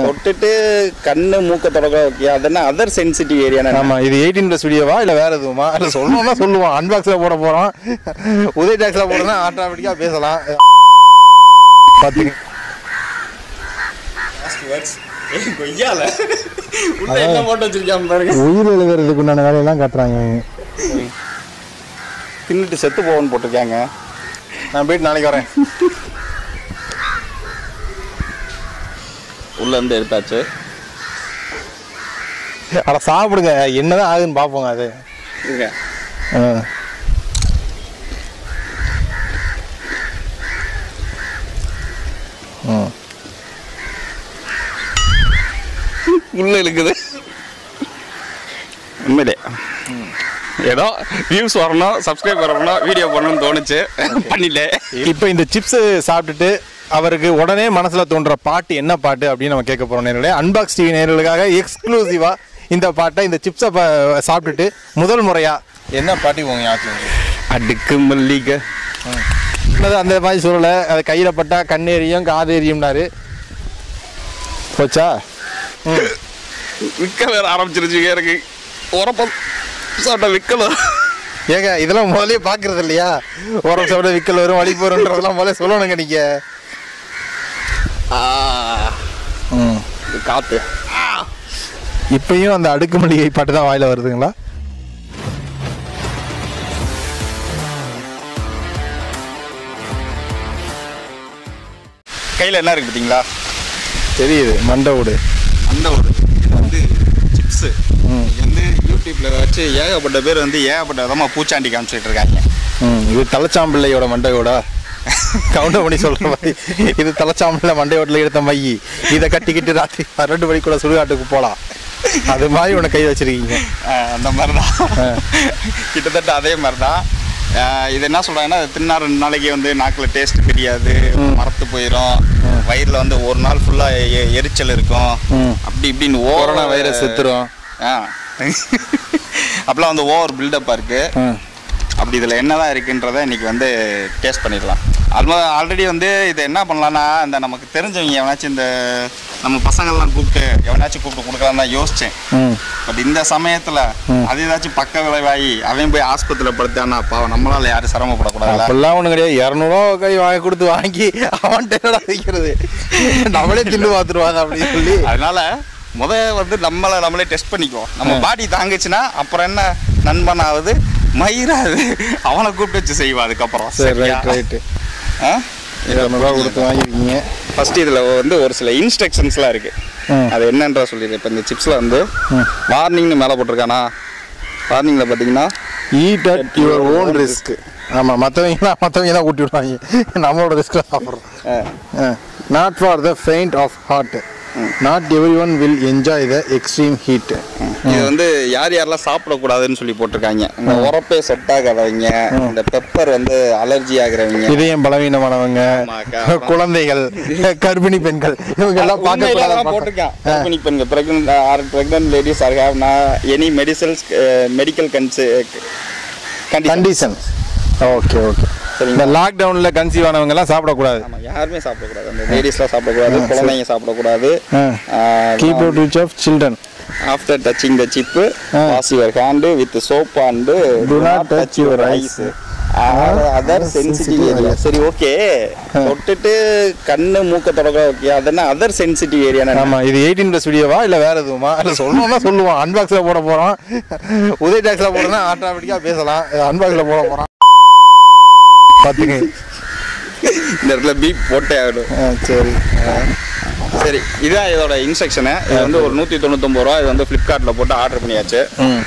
தொட்டுட்டு கண்ணு மூக்க தொடக்க ஓகே அதென்ன அதர் சென்சிட்டிவ் ஏரியா ஆமா இது எயிட்டீன் ப்ளஸ் வீடியோவா இல்ல வேற எதுவுமா இல்ல சொல்லணும்னா சொல்லுவோம் அன்பாக்ஸ்ல போட போறோம் உதய் டாக்ஸ்ல போடுறதுனா ஆட்டோமேட்டிக்கா பேசலாம் பாத்துங்க கொய்யால உள்ள என்ன போட்டு வச்சிருக்காம பாருங்க உயிர் எழுதுறதுக்கு உண்டான வேலையெல்லாம் காட்டுறாங்க தின்னுட்டு செத்து போவோன்னு போட்டிருக்காங்க நான் போயிட்டு நாளைக்கு வரேன் உள்ள இருந்து எடுத்தாச்சு அட சாப்பிடுங்க என்னதான் ஆகுதுன்னு பார்ப்போங்க அது இருங்க ஆ. ம். உள்ள இழுக்குது உண்மையிலே ஏதோ வியூஸ் வரணும் சப்ஸ்கிரைப் வரணும் வீடியோ பண்ணணும்னு தோணுச்சு பண்ணிட்டேன் இப்போ இந்த சிப்ஸ் சாப்பிட்டுட்டு அவருக்கு உடனே மனசுல தோன்ற பாட்டு என்ன பாட்டு அப்படின்னு நம்ம கேட்க போறோம் நேர்களே அன்பாக்ஸ் டிவி நேர்களுக்காக எக்ஸ்க்ளூசிவா இந்த பாட்டை இந்த சிப்ஸை சாப்பிட்டுட்டு முதல் முறையா என்ன பாட்டு உங்க ஞாபகம் அடுக்கு மல்லிகை என்னது அந்த மாதிரி சொல்லலை அது கையில் பட்டா கண்ணேரியும் காதேரியும்னாரு போச்சா விற்க வேற ஆரம்பிச்சிருச்சுங்க எனக்கு உரப்பம் சாப்பிட்ட விற்கலாம் ஏங்க இதெல்லாம் முதல்லயே பார்க்கறது இல்லையா உரம் சாப்பிட விக்கல் வரும் வழி போகிறன்றதெல்லாம் முதல்ல சொல்லணுங்க நீங்க ம் இது காத்து இப்பயும் அந்த அடுக்கு மல்லிகை பாட்டு தான் வாயில வருதுங்களா கையில் என்ன இருக்கு பார்த்தீங்களா தெரியுது மண்டை ஓடு அந்த ஒரு இது வந்து சிப்ஸு இது வந்து யூடியூப்ல வச்சு ஏகப்பட்ட பேர் வந்து ஏகப்பட்ட விதமாக பூச்சாண்டி காமிச்சிட்டு இருக்காங்க ம் இது தலைச்சாம்பிள்ளையோட மண்டையோட கவுண்டர் பண்ணி சொல்ற மாதிரி இது தலைச்சாம்பிள்ளை மண்டையோட்டில் எடுத்த மையி இதை கட்டிக்கிட்டு ராத்திரி பன்னெண்டு மணிக்குள்ள சுடுகாட்டுக்கு போகலாம் அது மாதிரி உன்னை கை வச்சிருக்கீங்க ஆஹ் அந்த மாதிரி தான் கிட்டத்தட்ட அதே மாதிரி தான் ஆஹ் இது என்ன சொல்கிறாங்கன்னா தின்னா ரெண்டு நாளைக்கு வந்து நாக்கில் டேஸ்ட் தெரியாது மரத்து போயிடும் வயிறில் வந்து ஒரு நாள் ஃபுல்லாக எரிச்சல் இருக்கும் ம். அப்படி இப்படின்னு கொரோனா வைரஸ் செத்துரும் ஆ அப்பெல்லாம் வந்து ஓவர் பில்டப்பாக இருக்குது ம். அப்படி இதில் என்னதான் இருக்குன்றதை இன்னைக்கு வந்து டேஸ்ட் பண்ணிடலாம் ஆல்மோ ஆல்ரெடி வந்து இது என்ன பண்ணலான்னா இந்த நமக்கு தெரிஞ்சவங்க எவனாச்சும் இந்த நம்ம பசங்கள்லாம் கூப்பிட்டு எவனாச்சும் கூப்பிட்டு கொடுக்கலான்னு தான் யோசித்தேன் ம் பட் இந்த சமயத்தில் அது ஏதாச்சும் பக்க விளைவாகி அவன் போய் ஆஸ்பத்திரியில் படுத்தானா பாவம் நம்மளால யாரும் சிரமப்படக்கூடாதுல்ல அப்பெல்லாம் ஒன்றும் கிடையாது இரநூறுவா கை வாங்கி கொடுத்து வாங்கி அவன்கிட்ட என்னடா வைக்கிறது நம்மளே தின்னு பார்த்துருவாங்க அப்படின்னு சொல்லி அதனால முத வந்து நம்மளை நம்மளே டெஸ்ட் பண்ணிக்குவோம் நம்ம பாடி தாங்குச்சுன்னா அப்புறம் என்ன நண்பனாவது மயிராது அவனை கூப்பிட்டு வச்சு செய்வான் அதுக்கப்புறம் சரி சரியா? ரைட் ரைட்டு ஆ இரநூறுவா கொடுத்து வாங்கியிருக்கீங்க ஃபர்ஸ்ட் இதில் வந்து ஒரு சில இன்ஸ்ட்ரக்ஷன்ஸ்லாம் இருக்கு ம். அது என்னன்ற சொல்லிடுறேன் இப்போ இந்த சிப்ஸில் வந்து வார்னிங்னு மேலே போட்டிருக்கானா வார்னிங்கில் பார்த்தீங்கன்னா eat at your own risk ஆமாம் மற்றவங்க மற்றவங்க தான் ஊட்டி விடுவாங்க நம்மளோட ரிஸ்கில் சாப்பிட்றோம் not for the faint of heart not every one will enjoy the extreme heat இது வந்து யார் யாரெல்லாம் சாப்பிடக்கூடாதுன்னு சொல்லி போட்டிருக்காங்க இந்த உரப்பே செட் ஆகாதவங்க இந்த பெப்பர் வந்து அலர்ஜி ஆகுறவங்க இதயம் பலவீனமானவங்க ஆமாக்கா. குழந்தைகள் கர்ப்பிணி பெண்கள் இவங்க எல்லாம் உண்மையிலே அதெல்லாம் பார்க்க போட்டிருக்கேன் கர்ப்பிணி பெண்கள் pregnant or pregnant ladies or have any medicals medical கன்சி கண்டிஷன் கண்டிஷன் ஓகே ஓகே சரிங்களா? இந்த லாக்டவுனில் கன்சீவ் ஆனவங்க எல்லாம் சாப்பிடக்கூடாது ஆமாம் யாருமே சாப்பிடக்கூடாது அந்த லேடிஸ்லாம் சாப்பிடக்கூடாது குழந்தைங்க சாப்பிடக்கூடாது keep out reach of children after touching the chip ah. Wash your hand with soap and Do not touch your eyes. Other sensitive area சரி ஓகே தொட்டுட்டு கண்ணு மூக்க தொடக்க ஓகே அதென்ன அதர் சென்சிட்டிவ் ஏரியா ஆமா இது எயிட்டீன் ப்ளஸ் வீடியோவா இல்ல வேற எதுவுமா இல்ல சொல்லணும்னா சொல்லுவோம் அன்பாக்ஸ்ல போட போறோம் உதய் டாக்ஸ்ல போடுறதுனா ஆட்டோமேட்டிக்கா பேசலாம் அன்பாக்ஸ்ல போட போறோம் பாத்துங்க இந்த இடத்துல பீப் போட்டே ஆகணும் ஆ, சரி சரி இதுதான் இதோட இன்ஸ்ட்ரக்ஷனு இது வந்து ஒரு நூற்றி தொண்ணூத்தொம்பது ரூபா இது வந்து ஃப்ளிப்கார்ட்டில் போட்டு ஆர்டர் பண்ணியாச்சு ம்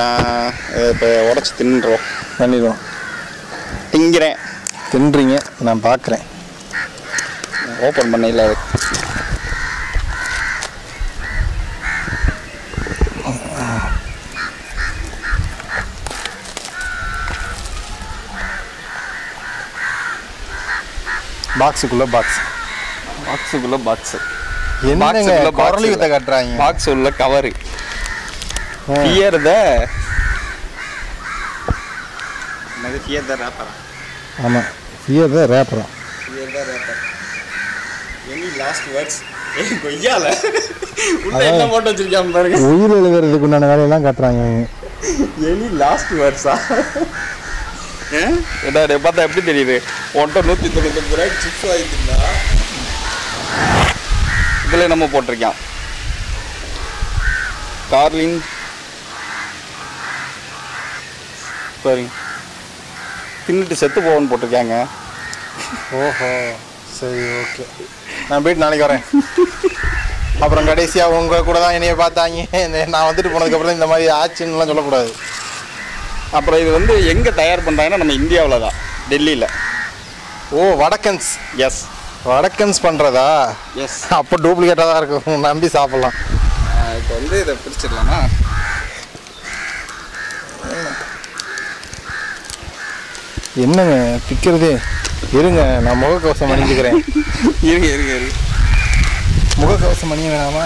இப்போ உடச்சி தின்னுறோம் பண்ணிடுவோம் திங்கிறேன் தின்றீங்க நான் பார்க்குறேன் ஓப்பன் பண்ணல பாக்ஸுக்குள்ள பாக்ஸ் பாக்ஸுக்குள்ள பாக்ஸ் என்னங்க பாக்ஸுக்குள்ள box குரலி வித்த இல்ல. கட்டுறாங்க பாக்ஸ் உள்ள கவரு ஃபியர் த என்னது ஃபியர் த ரேப்பரா ஆமா ஃபியர் தான் ரேப்பரம் fear the rapper any last words கொய்யால உள்ள என்ன போட்டு வச்சிருக்காம பாருங்க உயிர் எழுதுறதுக்கு உண்டான வேலையெல்லாம் காட்டுறாங்க இவங்க. எனி லாஸ்ட் வேர்ட்ஸா ஏடா டே பார்த்தா எப்படி தெரியுது ஒன்றை நூற்றி தொண்ணூத்தொம்பது ரூபாய்க்கு சிப்ஸ் வாங்கிட்டுருந்தா இதில் நம்ம போட்டிருக்கோம் கார்லின் பாருங்க தின்னுட்டு செத்து போவோன்னு போட்டிருக்காங்க ஓஹோ சரி ஓகே நான் போயிட்டு நாளைக்கு வரேன் அப்புறம் கடைசியாக உங்க கூட தான் என்னைய பார்த்தாங்க இந்த- நான் வந்துட்டு போனதுக்கப்புறம் இந்த மாதிரி ஆச்சுன்னுலாம் சொல்லக்கூடாது அப்புறம் இது வந்து எங்கே தயார் பண்ணுறாங்கன்னா நம்ம இந்தியாவில் தான் டெல்லியில் ஓ வடக்கன்ஸ் எஸ் வடக்கன்ஸ் பண்ணுறதா எஸ் அப்போ டூப்ளிகேட்டாக தான் இருக்கும் நம்பி சாப்பிட்லாம் இப்போ வந்து இதை பிடிச்சிடலாமா என்னங்க பிக்கிறதே இருங்க நான் முகக்கவசம் அணிஞ்சுக்கிறேன் இருங்க இருங்க இருங்க முகக்கவசம் அணிய வேணாமா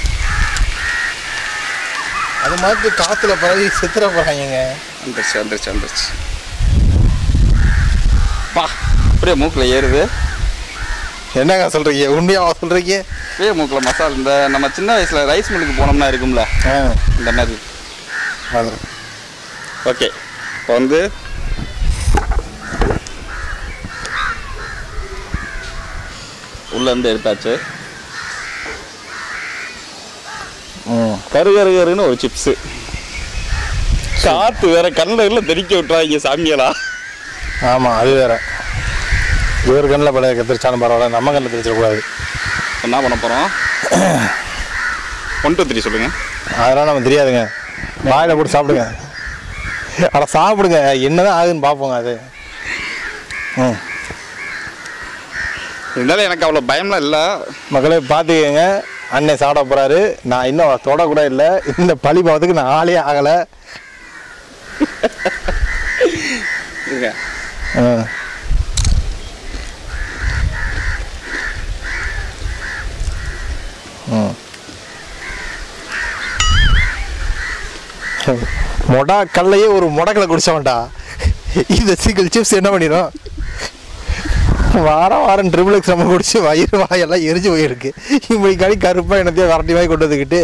அது மாதிரி காற்றுல பரவி செத்துற போகிறாங்க வந்துருச்சு வந்துருச்சு வந்துருச்சு பா அப்படியே மூக்கில் ஏறுது என்னங்க சொல்கிறீங்க உண்மையாக சொல்கிறீங்க அப்படியே மூக்கில் மசால் இந்த நம்ம சின்ன வயசில் ரைஸ் மில்லுக்கு போனோம்னா இருக்கும்ல ஆ இந்த மாதிரி அது ஓகே இப்போ வந்து உள்ள இருந்து எடுத்தாச்சு ம் கரு கரு கருன்னு ஒரு சிப்ஸு காற்று வேற கண்ணில் இல்லை தெறிக்க விட்டுறாங்க சாமியலா ஆமாம் அது வேற இவர் கண்ணில் பழைய கத்திரிச்சாலும் பரவாயில்ல நம்ம கண்ணில் தெரிச்சிடக்கூடாது என்ன பண்ண போகிறோம் ஒன் டூ த்ரீ சொல்லுங்கள் அதெல்லாம் நம்ம தெரியாதுங்க வாயில் போட்டு சாப்பிடுங்க அட சாப்பிடுங்க என்னதான் ஆகுதுன்னு பார்ப்போங்க அது ம் இருந்தாலும் எனக்கு அவ்வளோ பயம்லாம் இல்லை மக்களே பார்த்துக்கங்க அண்ணன் சாப்பிட போகிறாரு நான் இன்னும் தொடக்கூட இல்லை இந்த பழி பாவத்துக்கு நான் ஆளே ஆகலை இருங்க ம் ம் மொடா கல்லையே ஒரு முடக்கில் குடிச்சவன்டா இந்த சிங்கிள் சிப்ஸ் என்ன பண்ணிடும் வாரம் வாரம் ட்ரிபிள் எக்ஸ் நம்ம குடிச்சு வயிறு வாயெல்லாம் எரிஞ்சு போயிருக்கு இப்படி கடி கருப்பாக என்னத்தையும் வரட்டி வாங்கி கொண்டு வந்துக்கிட்டு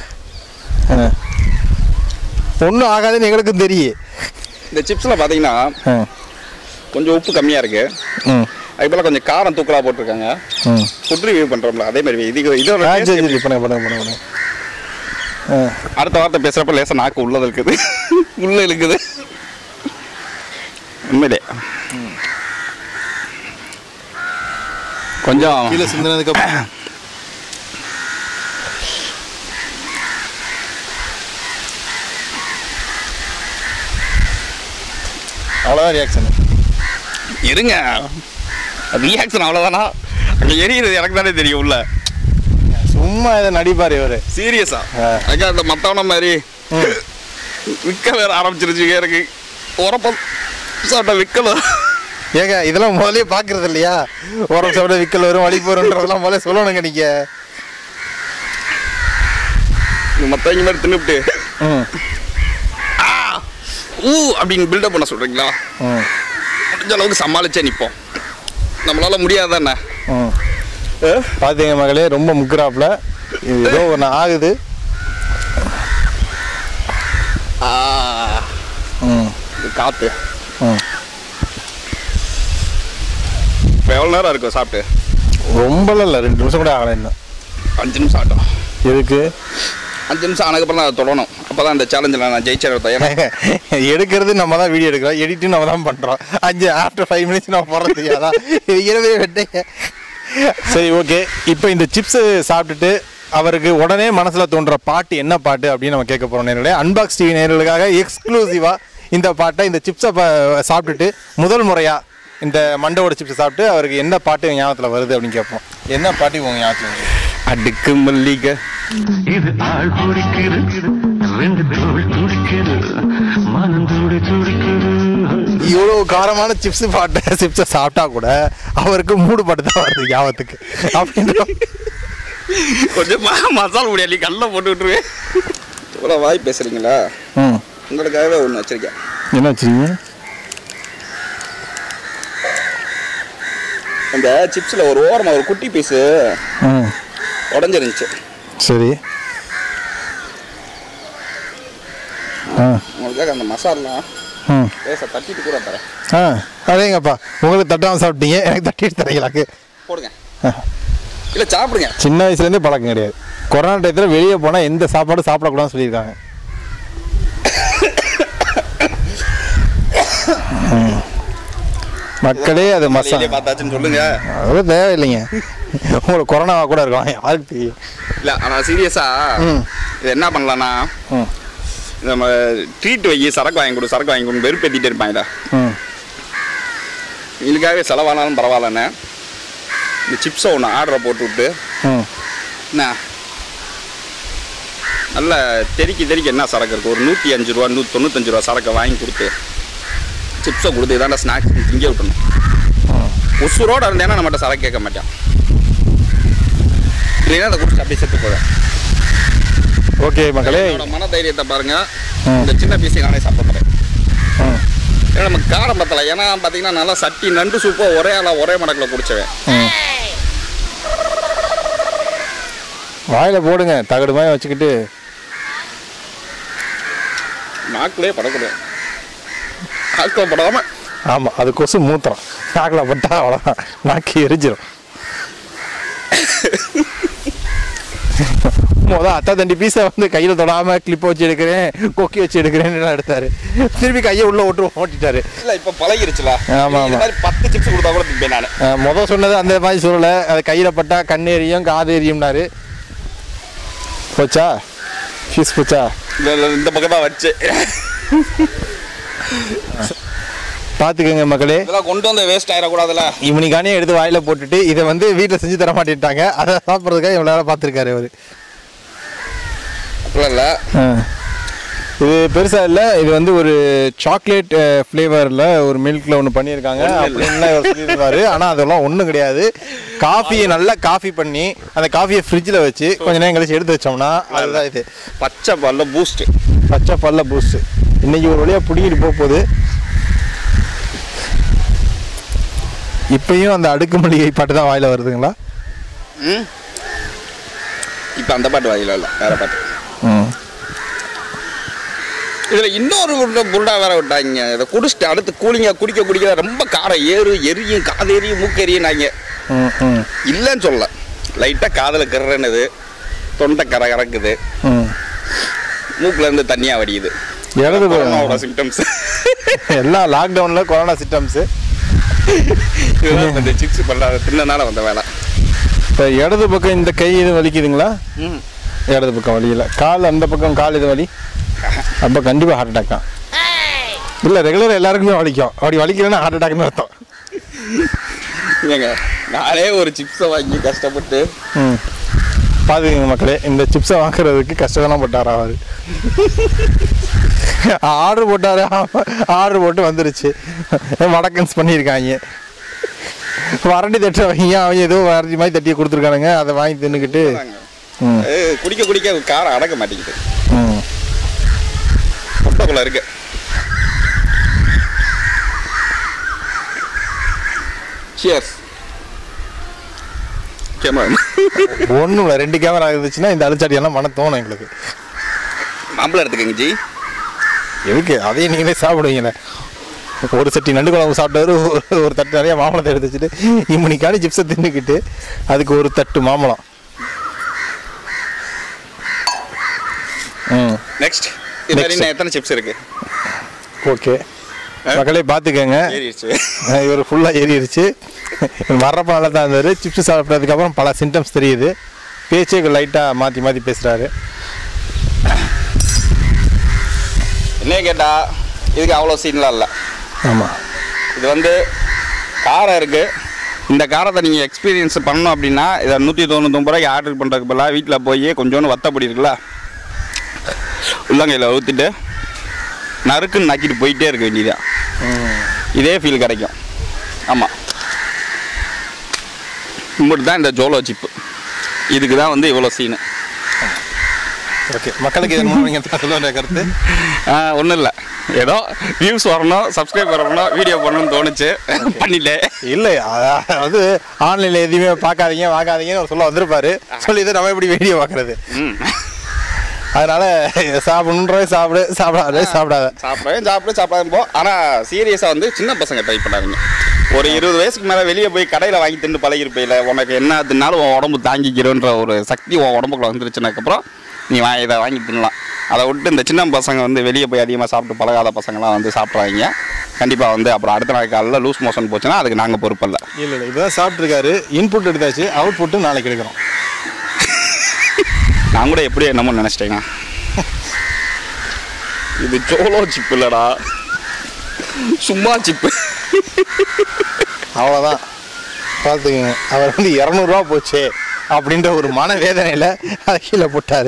ஒன்றும் ஆகாதுன்னு எங்களுக்கும் தெரியும் இந்த சிப்ஸில் பார்த்தீங்கன்னா ம் கொஞ்சம் உப்பு கம்மியாக இருக்குது ம் அதுக்கு போல் கொஞ்சம் காரம் தூக்கலாக போட்டிருக்காங்க ம் ஃபுட் ரிவ்யூ பண்ணுறோம்ல அதே மாதிரி இது இதோட ஆ taste சரி எப்படி? சரி பண்ணுங்க பண்ணுங்க பண்ணுங்க பண்ணுங்க ஆ அடுத்த வார்த்தை பேசுகிறப்ப லேசாக நாக்கு உள்ளது இருக்குது உள்ள இருக்குது உண்மையிலே கொஞ்சம் கீழே சிந்தினதுக்கு அப்புறம் அவ்வளோதான் ரியாக்ஷன் இருங்க ரியாக்ஷன் அவ்வளோதானா அங்கே எரியுறது எனக்கு தானே தெரியும் உள்ள சும்மா இதை நடிப்பார் இவர் சீரியஸா ஆ. அக்கா அந்த மத்தவன மாதிரி விற்க வேற ஆரம்பிச்சிருச்சுங்க எனக்கு உரப்ப சாப்பிட்ட விற்கல ஏங்க இதெல்லாம் முதலே பார்க்கறது இல்லையா உரம் சாப்பிட விக்கல் வரும் வழி போகிறன்றதெல்லாம் முதல்ல சொல்லணுங்க நீங்கள் மற்றவங்க மாதிரி தின்னுபிட்டு ம் ஆ ஊ அப்படின்னு பில்டப் பண்ண சொல்கிறீங்களா ம் முடிஞ்ச அளவுக்கு சமாளிச்சே நிற்போம் நம்மளால முடியாதானே ம் பார்த்தீங்க மகளே ரொம்ப முக்குறாப்புல இது ஏதோ ஒன்று ஆகுது ஆ ம் இது காற்று ம் இப்போ எவ்வளோ நேரம் இருக்கும் சாப்பிட்டு ரொம்பலாம் இல்லை ரெண்டு நிமிஷம் கூட ஆகலை இன்னும் அஞ்சு நிமிஷம் ஆகட்டும் எதுக்கு அஞ்சு நிமிஷம் ஆனதுக்கப்புறம் நான் அதை தொடணும் அப்போ தான் இந்த சேலஞ்சில் நான் ஜெயிச்சேன் ஏன்னா எடுக்கிறது நம்ம தான் வீடியோ எடுக்கிறோம் எடிட்டும் நம்ம தான் பண்ணுறோம் அஞ்சு ஆஃப்டர் ஃபைவ் மினிட்ஸ் நம்ம போகிறது தெரியாதா இரவே வெட்டைங்க சரி ஓகே இப்போ இந்த சிப்ஸு சாப்பிட்டுட்டு அவருக்கு உடனே மனசில் தோன்ற பாட்டு என்ன பாட்டு அப்படின்னு நம்ம கேட்க போகிறோம் நேர்களே அன்பாக்ஸ் டிவி நேர்களுக்காக எக்ஸ்க்ளூசிவாக இந்த பாட்டை இந்த சிப்ஸை சாப்பிட்டுட்டு முதல் முறையாக இந்த மண்டோட சிப்ஸை சாப்பிட்டு அவருக்கு என்ன பாட்டு ஞாபகத்தில் வருது அப்படின்னு கேட்போம் என்ன பாட்டு உங்கள் ஞாபகத்தில் வருது அடுக்கு மல்லிகை இது ஆள் குடிக்கிறது ரெண்டு தோள் துடிக்கிறது மனம் துடி துடிக்கிறது இவ்வளோ காரமான சிப்ஸ் பாட்டை சிப்ஸை சாப்பிட்டா கூட அவருக்கு மூடு பாட்டு தான் வருது ஞாபகத்துக்கு அப்படின்ற கொஞ்சம் ம- மசாலா முடியாது கல்ல போட்டு விட்டுருவேன் இவ்வளோ வாய் பேசுறீங்களா ம் உங்களுக்காகவே ஒன்று வச்சிருக்கேன் என்ன வச்சுருங்க அந்த சிப்ஸில் ஒரு ஓரமாக ஒரு குட்டி பீஸு ம் உடஞ்சிருந்துச்சு சரி ஆ உங்களுக்காக அந்த மசாலா ம் பேச தட்டிட்டு கூட தரேன் ஆ அதேங்கப்பா உங்களுக்கு தட்டாமல் சாப்பிட்டீங்க எனக்கு தட்டிட்டு தரீங்களாக்கு போடுங்க இல்லை சாப்பிடுங்க சின்ன வயசுலேருந்தே பழக்கம் கிடையாது கொரோனா டயத்தில் வெளியே போனால் எந்த சாப்பாடும் சாப்பிடக்கூடாதுன்னு சொல்லியிருக்காங்க ம். மக்களே அது மசா மசாலே பார்த்தாச்சுன்னு சொல்லுங்க அதெல்லாம் தேவையில்லைங்க உங்களுக்கு கொரோனாவாக கூட இருக்கலாம் யாருக்கு தெரியும் இல்லை ஆனால் சீரியஸாக ம். இது என்ன பண்ணலான்னா ம் நம்ம ட்ரீட் வை சரக்கு வாங்கி கொடு சரக்கு வாங்கி கொடு வெறுப்பேற்றிட்டே இருப்பாங்க ம் இதுக்காகவே செலவானாலும் பரவாயில்லண்ணே இந்த சிப்ஸை ஒன்று ஆர்டரை போட்டு விட்டு ம் என்ன நல்ல தெறிக்கி தெறிக்க என்ன சரக்கு இருக்குது ஒரு நூற்றி அஞ்சு ரூபா நூற்றி தொண்ணூத்தஞ்சு ரூபா சரக்கை வாங்கி கொடுத்து சிப்ஸை கொடுத்து இதாண்டா ஸ்நாக்ஸ் திங்க விட்டணும் உசுரோட இருந்தேன்னா நம்மகிட்ட சரக்கு கேட்க மாட்டான் இல்லைன்னா அதை குடிச்சு அப்படியே செத்து போவேன் ஓகே மக்களே என்னோட மன தைரியத்தை பாருங்க ம். இந்த சின்ன பீஸை நானே சாப்பிட போகிறேன் ம் ஏன்னா நமக்கு காரம் பத்தலை ஏன்னா பார்த்தீங்கன்னா நல்லா சட்டி நண்டு சூப்பை ஒரே ஆளாக ஒரே மடக்கில் குடிச்சவன் ம் வாயில் போடுங்க தகடு மாதிரி வச்சுக்கிட்டு நாக்கிலே படக்கூடாது நாக்கில் படாமல் ஆமாம் அது கொசு மூத்திரம் நாக்கில் பட்டா அவ்வளோதான் நாக்கு எரிஞ்சிடும் மொதல் அத்தா தண்டி பீஸை வந்து கையில் தொடாமல் கிளிப்பை வச்சு எடுக்கிறேன் கொக்கி வச்சு எடுக்கிறேன்னு எல்லாம் எடுத்தாரு திருப்பி கையை உள்ளே விட்டு ஓட்டிட்டாரு இல்லை இப்போ பழகிருச்சுல ஆமா, ஆமா. இது மாதிரி பத்து சிப்ஸ் கொடுத்தா கூட திப்பேன் நான் அஹ் மொத சொன்னது அந்த மாதிரி சொல்லலை அது கையில் பட்டா கண் எரியும் காது எரியும்னாரு போச்சா ஃபீஸ் போச்சா இந்த பக்கம் தான் வச்சு பார்த்துக்கோங்க மக்களே இதெல்லாம் கொண்டு வந்து வேஸ்ட் ஆயிடக்கூடாதுல்ல இவனிக்கானே எடுத்து வாயில போட்டுட்டு இதை வந்து வீட்டில் செஞ்சு தர மாட்டேன்ட்டாங்க அதை சாப்பிட்றதுக்காக இவ்வளோ நேரம் பார்த்துருக்காரு அவர் அப்படிலாம் இல்லை இது பெருசாக இல்லை இது வந்து ஒரு சாக்லேட் ஃப்ளேவரில் ஒரு மில்கில் ஒன்று பண்ணியிருக்காங்க அப்படின்னு இவர் சொல்லியிருந்தாரு ஆனால் அதெல்லாம் ஒன்றும் கிடையாது காஃபியை நல்லா காஃபி பண்ணி அந்த காஃபியை ஃப்ரிட்ஜில் வச்சு கொஞ்ச நேரம் கழிச்சு எடுத்து வச்சோம்னா அதுதான் இது பச்சை பால்ல பூஸ்ட் பச்சை பல்ல பூஸ்ட் இன்னைக்கு ஒரு வழியாக பிடிங்கிட்டு போக போகுது இப்பயும் அந்த அடுக்கு மல்லிகை பாட்டு தான் வாயில வருதுங்களா ம் இப்போ அந்த பாட்டு வாயில இல்லை வேற பாட்டு ம் இதுல இன்னொரு உருண்டை புருடா வேற விட்டாங்க இதை குடிச்சிட்டு அடுத்து கூலிங்க குடிக்க குடிக்க ரொம்ப காரம் ஏறு எரியும் காது எரியும் மூக்கு எரியும்னாங்க ம் ம் இல்லைன்னு சொல்லல லைட்டாக காதில் கர்றனுது தொண்டை கர கறக்குது ம் மூக்குல இருந்து தண்ணியா வடியுது இடது கொரோனாவோட பக்கம் சிம்டம்ஸ் எல்லாம் லாக்டவுனில் கொரோனா சிஸ்டம்ஸு இதுதான் இந்த சிப்ஸ் பண்ணாத தின்னனால வந்த வேலை இப்போ இடது பக்கம் இந்த கை இது வலிக்குதுங்களா ம் இடது பக்கம் வலியில கால் அந்த பக்கம் கால் இது வலி அப்போ கண்டிப்பாக ஹார்ட் அட்டாக் தான் இல்லை ரெகுலர் எல்லாருக்குமே வலிக்கும் அப்படி வலிக்கலைன்னா ஹார்ட் அட்டாக்னு அர்த்தம் ஏங்க நானே ஒரு சிப்ஸை வாங்கி கஷ்டப்பட்டு ம் பார்த்துக்கங்க மக்களே இந்த சிப்ஸை வாங்குறதுக்கு கஷ்டம் பட்டார் அவர் ஆர்டர் போட்டார் ஆர்டர் போட்டு வந்துருச்சு வடக்கன்ஸ் பண்ணியிருக்காங்க வரண்டி தட்டு வைங்க அவங்க ஏதோ வரண்டி மாதிரி தட்டி கொடுத்துருக்கானுங்க அதை வாங்கி தின்னுக்கிட்டு ம் ஏய், குடிக்க குடிக்க காரம் அடக்க மாட்டேங்குது ம் தொண்டைக்குள்ள இருக்கு சியர்ஸ் கேமரா ஒன்றும் இல்லை ரெண்டு கேமரா இருந்துச்சுன்னா இந்த அழிச்சாடி எல்லாம் மன தோணும் எங்களுக்கு மாம்பழம் எடுத்துக்கங்க ஜி எதுக்கு அதையும் நீங்களே சாப்பிடுவீங்களே ஒரு சட்டி நண்டு குழம்பு சாப்பிட்டாரு ஒரு- ஒரு தட்டு நிறைய மாம்பழத்தை எடுத்து வச்சுட்டு இம்மணிக்கான சிப்ஸை தின்னுக்கிட்டு அதுக்கு ஒரு தட்டு மாம்பழம் ம் நெக்ஸ்ட் இது மாதிரி Next. இன்னும் எத்தனை சிப்ஸ் இருக்கு ஓகே மக்களே பார்த்துக்கங்க ஏறிடுச்சு இவர் ஃபுல்லாக ஏறிடுச்சு வர்றப்ப நல்லா தான் இருந்தார் சிப்ஸ் சாப்பிட்டதுக்கப்புறம் பல சிம்டம்ஸ் தெரியுது பேச்சே லைட்டாக மாற்றி மாற்றி பேசுகிறாரு என்ன கேட்டா இதுக்கு அவ்வளோ சீன்லாம் இல்லை ஆமாம் இது வந்து காரம் இருக்கு இந்த காரத்தை நீங்கள் எக்ஸ்பீரியன்ஸ் பண்ணணும் அப்படின்னா இதை நூற்றி தொண்ணூத்தொம்பது ரூபாய்க்கு ஆர்டர் பண்ணுறதுக்கு பதிலாக வீட்டில் போய் கொஞ்சோண்டு வத்தப்படி இருக்குல்ல உள்ளங்கையில் ஊற்றிட்டு நறுக்குன்னு நக்கிட்டு போயிட்டே இருக்க வேண்டியதான் இதே ஃபீல் கிடைக்கும் ஆமாம் இப்படி தான் இந்த ஜோலோ சிப்பு இதுக்கு தான் வந்து இவ்வளோ சீனு ஓகே மக்களுக்கு இதன் மூலம் நீங்கள் சொல்ல வேண்டிய கருத்து ஒன்றும் இல்லை ஏதோ வியூஸ் வரணும் சப்ஸ்கிரைப் வரணும் வீடியோ பண்ணணும்னு தோணுச்சு பண்ணிட்டேன் இல்லை அதாவது ஆன்லைனில் எதையுமே பார்க்காதீங்க வாங்காதீங்கன்னு அவர் சொல்ல வந்திருப்பாரு சொல்லி இதை நம்ம எப்படி வீடியோ பார்க்குறது ம் அதனால சாப்பிடணுன்றவே சாப்பிடு சாப்பிடாத சாப்பிடாத சாப்பிடவே சாப்பிடு சாப்பிடாத போ ஆனால் சீரியஸாக வந்து சின்ன பசங்க ட்ரை பண்ணாருங்க ஒரு இருபது வயசுக்கு மேலே வெளியே போய் கடையில் வாங்கி தின்னு பழகிருப்பையில் உனக்கு என்ன தின்னாலும் உன் உடம்பு தாங்கிக்கிறோன்ற ஒரு சக்தி உன் உடம்புக்குள்ள வந்துருச்சுனக்கப்புறம் நீ வா இதை வாங்கி தின்னலாம் அதை விட்டு இந்த சின்ன பசங்க வந்து வெளியே போய் அதிகமாக சாப்பிட்டு பழகாத பசங்களாம் வந்து சாப்பிட்றாங்க கண்டிப்பாக வந்து அப்புறம் அடுத்த நாள் காலையில் லூஸ் மோஷன் போச்சுன்னா அதுக்கு நாங்கள் பொறுப்பல்ல இல்லை இல்லை இப்போதான் சாப்பிட்ருக்காரு இன்புட் எடுத்தாச்சு அவுட் புட்டு நாளைக்கு எடுக்கிறோம் நான் கூட எப்படி என்னமோ நினச்சிட்டேங்க இது சோலோ சிப் இல்லடா சும்மா சிப்பு அவ்வளோதான் பார்த்துக்குங்க அவர் வந்து இரநூறுவா போச்சு அப்படின்ற ஒரு மன வேதனையில் அதை கீழே போட்டார்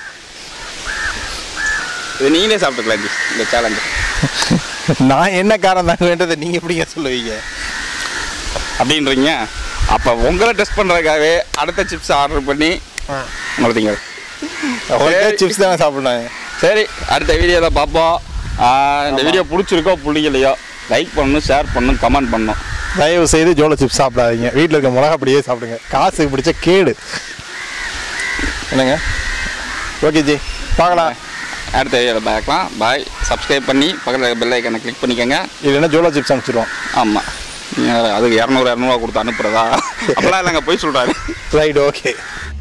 இது நீங்களே சாப்பிட்டுக்கலாம் ஜி இந்த சேலஞ்சு நான் என்ன காரணம் தாங்கன்றதை நீங்கள் எப்படிங்க சொல்லுவீங்க அப்படின்றீங்க அப்போ உங்களை டெஸ்ட் பண்ணுறதுக்காகவே அடுத்த சிப்ஸ் ஆர்டர் பண்ணி உங்களை திங்க அவர்கிட்ட சிப்ஸ் தானே சாப்பிட்றாங்க சரி அடுத்த வீடியோவில் பார்ப்போம் ஆஹ் இந்த வீடியோ பிடிச்சிருக்கோ பிடிக்கலையோ லைக் பண்ணணும் ஷேர் பண்ணணும் கமெண்ட் பண்ணணும் தயவு செய்து ஜோலோ சிப்ஸ் சாப்பிடாதீங்க வீட்டில் இருக்க மிளகா அப்படியே சாப்பிடுங்க காசுக்கு பிடிச்ச கேடு என்னங்க ஓகே ஜி பார்க்கலாம் அடுத்த வீடியோவில் பார்க்கலாம் பாய் சப்ஸ்கிரைப் பண்ணி பக்கத்தில் பெல் ஐக்கனை கிளிக் பண்ணிக்கோங்க இல்லைன்னா ஜோலோ சிப்ஸ் அனுப்பிச்சிடுவோம் ஆமாம் அதுக்கு இரநூறு இரநூறுவா கொடுத்து அனுப்புகிறதா அப்படிலாம் இல்லைங்க போய் சொல்கிறாரு ரைட் ஓகே